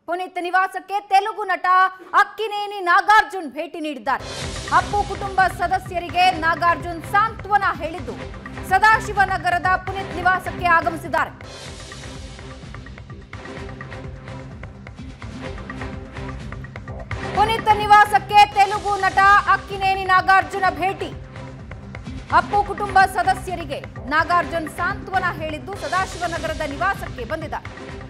ಪುನೀತ್ ನಿವಾಸಕ್ಕೆ ತೆಲುಗು ನಟ ಅಕ್ಕಿನೇನಿ ನಾಗಾರ್ಜುನ್ ಭೇಟಿ ನೀಡಿದ್ದಾರೆ ಅಪ್ಪು ಕುಟುಂಬ ಸದಸ್ಯರಿಗೆ ನಾಗಾರ್ಜುನ್ ಸಾಂತ್ವನ ಹೇಳಿದ್ದು ಸದಾಶಿವನಗರದ ಪುನೀತ್ ನಿವಾಸಕ್ಕೆ ಆಗಮಿಸಿದ್ದಾರೆ ಪುನೀತ್ ನಿವಾಸಕ್ಕೆ ತೆಲುಗು ನಟ ಅಕ್ಕಿನೇನಿ ನಾಗಾರ್ಜುನ ಭೇಟಿ ಅಪ್ಪು ಕುಟುಂಬ ಸದಸ್ಯರಿಗೆ ನಾಗಾರ್ಜುನ್ ಸಾಂತ್ವನ ಹೇಳಿದ್ದು ಸದಾಶಿವನಗರದ ನಿವಾಸಕ್ಕೆ ಬಂದಿದ್ದಾರೆ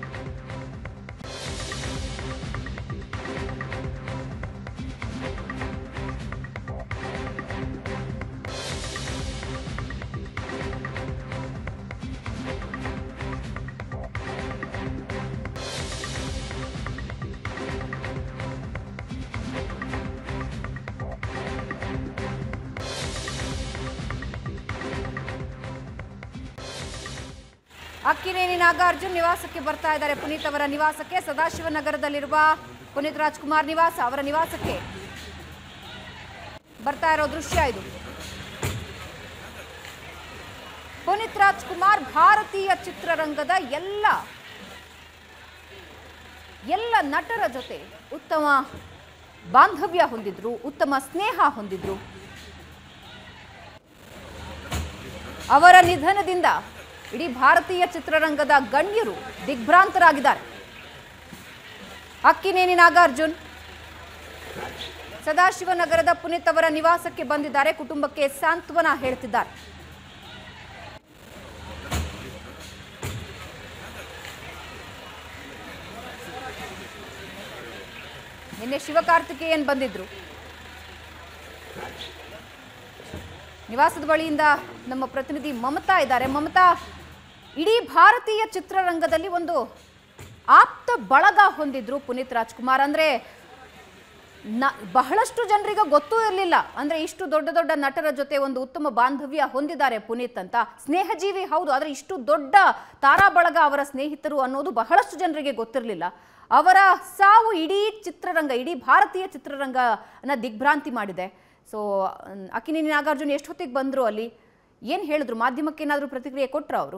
ಅಕ್ಕಿನೇನಿ ನಾಗಾರ್ಜುನ್ ನಿವಾಸಕ್ಕೆ ಬರ್ತಾ ಇದ್ದಾರೆ ಪುನೀತ್ ಅವರ ನಿವಾಸಕ್ಕೆ ಸದಾಶಿವನಗರದಲ್ಲಿರುವ ಪುನೀತ್ ರಾಜ್ಕುಮಾರ್ ನಿವಾಸ ಅವರ ನಿವಾಸಕ್ಕೆ ಬರ್ತಾ ಇರೋ ದೃಶ್ಯ ಇದು ಪುನೀತ್ ರಾಜ್ಕುಮಾರ್ ಭಾರತೀಯ ಚಿತ್ರರಂಗದ ಎಲ್ಲ ಎಲ್ಲ ನಟರ ಜೊತೆ ಉತ್ತಮ ಬಾಂಧವ್ಯ ಹೊಂದಿದ್ರು ಉತ್ತಮ ಸ್ನೇಹ ಹೊಂದಿದ್ರು ಅವರ ನಿಧನದಿಂದ ಇಡೀ ಭಾರತೀಯ ಚಿತ್ರರಂಗದ ಗಣ್ಯರು ದಿಗ್ಭ್ರಾಂತರಾಗಿದ್ದಾರೆ ಅಕ್ಕಿನೇನಿ ನಾಗಾರ್ಜುನ್ ಸದಾಶಿವನಗರದ ಪುನೀತ್ ಅವರ ನಿವಾಸಕ್ಕೆ ಬಂದಿದ್ದಾರೆ ಕುಟುಂಬಕ್ಕೆ ಸಾಂತ್ವನ ಹೇಳ್ತಿದ್ದಾರೆ ನಿನ್ನೆ ಶಿವಕಾರ್ತಿಕೇಯನ್ ಬಂದಿದ್ರು ನಿವಾಸದ ಬಳಿಯಿಂದ ನಮ್ಮ ಪ್ರತಿನಿಧಿ ಮಮತಾ ಇದ್ದಾರೆ ಮಮತಾ ಇಡೀ ಭಾರತೀಯ ಚಿತ್ರರಂಗದಲ್ಲಿ ಒಂದು ಆಪ್ತ ಬಳಗ ಹೊಂದಿದ್ರು ಪುನೀತ್ ರಾಜ್ಕುಮಾರ್ ಅಂದ್ರೆ ನ ಬಹಳಷ್ಟು ಜನರಿಗೆ ಗೊತ್ತೂ ಇರಲಿಲ್ಲ ಅಂದ್ರೆ ಇಷ್ಟು ದೊಡ್ಡ ದೊಡ್ಡ ನಟರ ಜೊತೆ ಒಂದು ಉತ್ತಮ ಬಾಂಧವ್ಯ ಹೊಂದಿದ್ದಾರೆ ಪುನೀತ್ ಅಂತ ಸ್ನೇಹಜೀವಿ ಹೌದು ಆದರೆ ಇಷ್ಟು ದೊಡ್ಡ ತಾರಾ ಬಳಗ ಅವರ ಸ್ನೇಹಿತರು ಅನ್ನೋದು ಬಹಳಷ್ಟು ಜನರಿಗೆ ಗೊತ್ತಿರಲಿಲ್ಲ ಅವರ ಸಾವು ಇಡೀ ಚಿತ್ರರಂಗ ಇಡೀ ಭಾರತೀಯ ಚಿತ್ರರಂಗನ ದಿಗ್ಭ್ರಾಂತಿ ಮಾಡಿದೆ ಸೊ ಅಕ್ಕಿನೇನಿ ನಾಗಾರ್ಜುನ್ ಎಷ್ಟೊತ್ತಿಗೆ ಬಂದರು ಅಲ್ಲಿ ಏನು ಹೇಳಿದ್ರು ಮಾಧ್ಯಮಕ್ಕೆ ಏನಾದರೂ ಪ್ರತಿಕ್ರಿಯೆ ಕೊಟ್ರ ಅವರು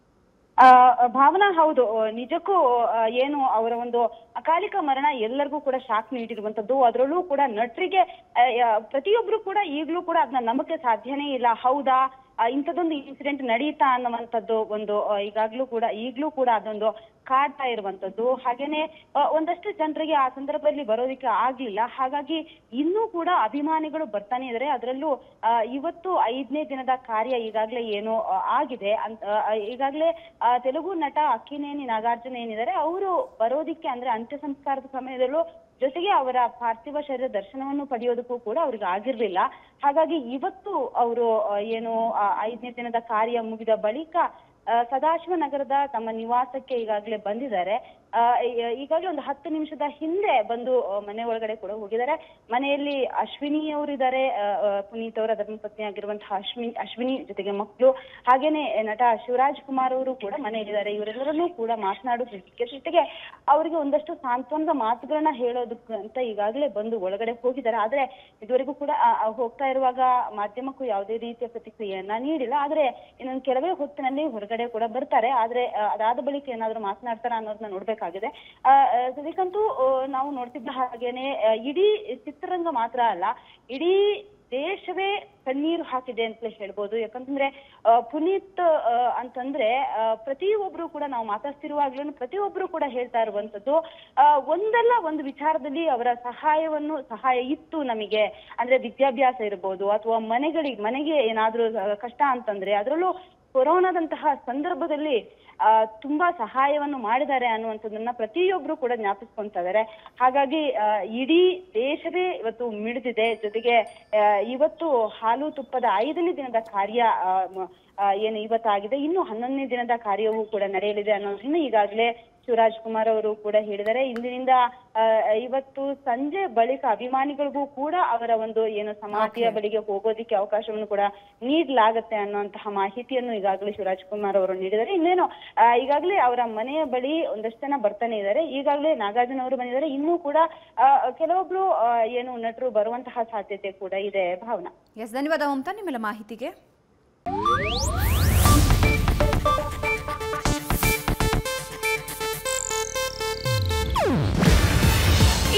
ಆ, ಭಾವನಾ ಹೌದು ಆ, ನಿಜಕ್ಕೂ ಆ, ಏನು ಅವರ ಒಂದು ಅಕಾಲಿಕ ಮರಣ ಎಲ್ಲರಿಗೂ ಕೂಡ ಶಾಕ್ ನೀಡಿರುವಂತದ್ದು ಅದರಲ್ಲೂ ಕೂಡ ನಟರಿಗೆ ಆ, ಯಾ- ಪ್ರತಿಯೊಬ್ರು ಕೂಡ ಈಗಲೂ ಕೂಡ ಅದನ್ನ ನಂಬಕ್ಕೆ ಸಾಧ್ಯನೇ ಇಲ್ಲ ಹೌದಾ ಆ, ಇಂಥದ್ದೊಂದು ಇನ್ಸಿಡೆಂಟ್ ನಡೀತಾ ಅನ್ನುವಂಥದ್ದು ಒಂದು ಆ, ಈಗಾಗ್ಲೂ ಕೂಡ ಈಗ್ಲೂ ಕೂಡ ಅದೊಂದು ಕಾಡ್ತಾ ಇರುವಂತದ್ದು ಹಾಗೇನೆ ಆ, ಒಂದಷ್ಟು ಜನರಿಗೆ ಆ ಸಂದರ್ಭದಲ್ಲಿ ಬರೋದಕ್ಕೆ ಆಗ್ಲಿಲ್ಲ ಹಾಗಾಗಿ ಇನ್ನೂ ಕೂಡ ಅಭಿಮಾನಿಗಳು ಬರ್ತಾನೆ ಇದಾರೆ ಅದರಲ್ಲೂ ಆ, ಇವತ್ತು ಐದನೇ ದಿನದ ಕಾರ್ಯ ಈಗಾಗಲೇ ಏನು ಆ, ಆಗಿದೆ ಅಂತ ಆ, ಈಗಾಗಲೇ ಆ, ತೆಲುಗು ನಟ ಅಕ್ಕಿನೇನಿ ನಾಗಾರ್ಜುನ ಏನಿದ್ದಾರೆ ಅವರು ಬರೋದಿಕ್ಕೆ ಅಂದ್ರೆ ಅಂತ್ಯ ಸಂಸ್ಕಾರದ ಸಮಯದಲ್ಲೂ ಜೊತೆಗೆ ಅವರ ಪಾರ್ಥಿವ ಶರೀರ ದರ್ಶನವನ್ನು ಪಡೆಯೋದಕ್ಕೂ ಕೂಡ ಅವ್ರಿಗೆ ಆಗಿರ್ಲಿಲ್ಲ ಹಾಗಾಗಿ ಇವತ್ತು ಅವರು ಏನು ಆ, ಐದನೇ ದಿನದ ಕಾರ್ಯ ಮುಗಿದ ಬಳಿಕ ಆ, ಸದಾಶಿವ ನಗರದ ತಮ್ಮ ನಿವಾಸಕ್ಕೆ ಈಗಾಗಲೇ ಬಂದಿದ್ದಾರೆ ಆ, ಈ- ಈಗಾಗಲೇ ಒಂದು ಹತ್ತು ನಿಮಿಷದ ಹಿಂದೆ ಬಂದು ಆ, ಮನೆ ಒಳಗಡೆ ಕೂಡ ಹೋಗಿದ್ದಾರೆ ಮನೆಯಲ್ಲಿ ಅಶ್ವಿನಿ ಅವರಿದ್ದಾರೆ ಪುನೀತ್ ಅವರ ಧರ್ಮಪತ್ನಿ ಆಗಿರುವಂತಹ ಅಶ್ವಿನಿ ಅಶ್ವಿನಿ ಜೊತೆಗೆ ಮಕ್ಕಳು ಹಾಗೇನೆ ನಟ ಶಿವರಾಜ್ ಕುಮಾರ್ ಅವರು ಕೂಡ ಮನೆಯಲ್ಲಿದ್ದಾರೆ ಇವರೆಲ್ಲರನ್ನೂ ಕೂಡ ಮಾತನಾಡೋದಕ್ಕೆ ಜೊತೆಗೆ ಅವರಿಗೆ ಒಂದಷ್ಟು ಸಾಂತ್ವನದ ಮಾತುಗಳನ್ನ ಹೇಳೋದಕ್ಕೆ ಅಂತ ಈಗಾಗಲೇ ಬಂದು ಒಳಗಡೆ ಹೋಗಿದ್ದಾರೆ ಆದ್ರೆ ಇದುವರೆಗೂ ಕೂಡ ಆ, ಆ, ಹೋಗ್ತಾ ಇರುವಾಗ ಮಾಧ್ಯಮಕ್ಕೂ ಯಾವುದೇ ರೀತಿಯ ಪ್ರತಿಕ್ರಿಯೆಯನ್ನ ನೀಡಿಲ್ಲ ಆದ್ರೆ ಇನ್ನೊಂದು ಕೆಲವೇ ಹೊತ್ತಿನಲ್ಲಿ ಹೊರಗಡೆ ಕೂಡ ಬರ್ತಾರೆ ಆದ್ರೆ ಆ, ಅದಾದ ಬಳಿಕ ಏನಾದ್ರು ಮಾತನಾಡ್ತಾರ ಅನ್ನೋದನ್ನ ನೋಡ್ಬೇಕಾಗಿದೆ ಆ, ಆ, ಸದ್ಯಕ್ಕಂತೂ ಆ, ನಾವು ನೋಡ್ತಿದ್ದ ಹಾಗೇನೆ ಆ, ಇಡೀ ಚಿತ್ರರಂಗ ಮಾತ್ರ ಅಲ್ಲ ಇಡೀ ದೇಶವೇ ಕಣ್ಣೀರು ಹಾಕಿದೆ ಅಂತಲೇ ಹೇಳ್ಬೋದು ಯಾಕಂತಂದ್ರೆ ಆ, ಪುನೀತ್ ಆ, ಅಂತಂದ್ರೆ ಆ, ಪ್ರತಿಯೊಬ್ರು ಕೂಡ ನಾವು ಮಾತಾಡ್ತಿರುವಾಗ್ಲೂ ಪ್ರತಿಯೊಬ್ರು ಕೂಡ ಹೇಳ್ತಾ ಇರುವಂತದ್ದು ಆ, ಒಂದಲ್ಲ ಒಂದು ವಿಚಾರದಲ್ಲಿ ಅವರ ಸಹಾಯವನ್ನು ಸಹಾಯ ಇತ್ತು ನಮಗೆ ಅಂದ್ರೆ ವಿದ್ಯಾಭ್ಯಾಸ ಇರ್ಬೋದು ಅಥವಾ ಮನೆಗಳಿಗೆ ಮನೆಗೆ ಏನಾದ್ರೂ ಆ, ಕಷ್ಟ ಅಂತಂದ್ರೆ ಅದರಲ್ಲೂ ಕೊರೋನಾದಂತಹ ಸಂದರ್ಭದಲ್ಲಿ ಆ, ತುಂಬಾ ಸಹಾಯವನ್ನು ಮಾಡಿದ್ದಾರೆ ಅನ್ನುವಂಥದ್ದನ್ನ ಪ್ರತಿಯೊಬ್ರು ಕೂಡ ಜ್ಞಾಪಿಸ್ಕೊಂತ ಇದಾರೆ ಹಾಗಾಗಿ ಆ, ಇಡೀ ದೇಶವೇ ಇವತ್ತು ಮಿಡಿದಿದೆ ಜೊತೆಗೆ ಆ, ಇವತ್ತು ಹಾಲು ತುಪ್ಪದ ಐದನೇ ದಿನದ ಕಾರ್ಯ ಆ, ಮ- ಆ, ಏನು ಇವತ್ತಾಗಿದೆ ಇನ್ನು ಹನ್ನೊಂದನೇ ದಿನದ ಕಾರ್ಯವೂ ಕೂಡ ನಡೆಯಲಿದೆ ಅನ್ನೋದನ್ನ ಈಗಾಗಲೇ ಶಿವರಾಜ್ ಕುಮಾರ್ ಅವರು ಕೂಡ ಹೇಳಿದ್ದಾರೆ ಇಂದಿನಿಂದ ಆ, ಇವತ್ತು ಸಂಜೆ ಬಳಿಕ ಅಭಿಮಾನಿಗಳಿಗೂ ಕೂಡ ಅವರ ಒಂದು ಏನು ಸಮಾಧಿಯ ಬಳಿಗೆ ಹೋಗೋದಿಕ್ಕೆ ಅವಕಾಶವನ್ನು ಕೂಡ ನೀಡಲಾಗತ್ತೆ ಅನ್ನುವಂತಹ ಮಾಹಿತಿಯನ್ನು ಈಗಾಗಲೇ ಶಿವರಾಜ್ ಕುಮಾರ್ ಅವರು ನೀಡಿದ್ದಾರೆ ಇನ್ನೇನು ಆ, ಈಗಾಗಲೇ ಅವರ ಮನೆಯ ಬಳಿ ಒಂದಷ್ಟು ಜನ ಬರ್ತಾನೆ ಇದ್ದಾರೆ ಈಗಾಗಲೇ ನಾಗಾರ್ಜುನ ಅವರು ಬಂದಿದ್ದಾರೆ ಇನ್ನೂ ಕೂಡ ಆ, ಕೆಲವೊಬ್ರು ಆ, ಏನು ನಟರು ಬರುವಂತಹ ಸಾಧ್ಯತೆ ಕೂಡ ಇದೆ ಭಾವನಾ ಎಸ್ ಧನ್ಯವಾದ ಮಮತಾ ನಿಮ್ಮೆಲ್ಲ ಮಾಹಿತಿಗೆ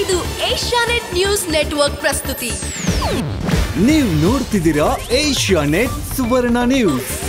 ಇದು ಏಷ್ಯಾನೆಟ್ ನ್ಯೂಸ್ ನೆಟ್ವರ್ಕ್ ಪ್ರಸ್ತುತಿ ನೀವು ನೋಡ್ತಿದ್ದೀರಾ ಏಷ್ಯಾ ನೆಟ್ ಸುವರ್ಣ ನ್ಯೂಸ್